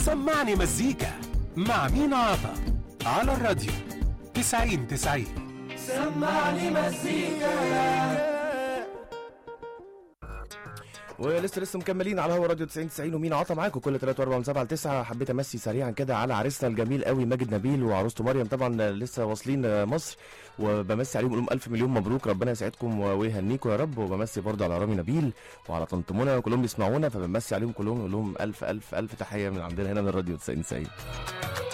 سمعني مزيكا مع مينا عطا على الراديو 90 90 سمعني مزيكا ولسه لسه مكملين على هوا راديو 90 90 ومين عطى معاكم كل 3 و4 من 7 ل 9 حبيت امسي سريعا كده على عريسنا الجميل قوي ماجد نبيل وعروسته مريم طبعا لسه واصلين مصر وبمسي عليهم لهم الف مليون مبروك ربنا يسعدكم ويهنيكم يا رب وبمسي برضه على رامي نبيل وعلى طنط منى كلهم بيسمعونا فبمسي عليهم كلهم نقول لهم الف الف الف الف تحيه من عندنا هنا من الراديو 90 90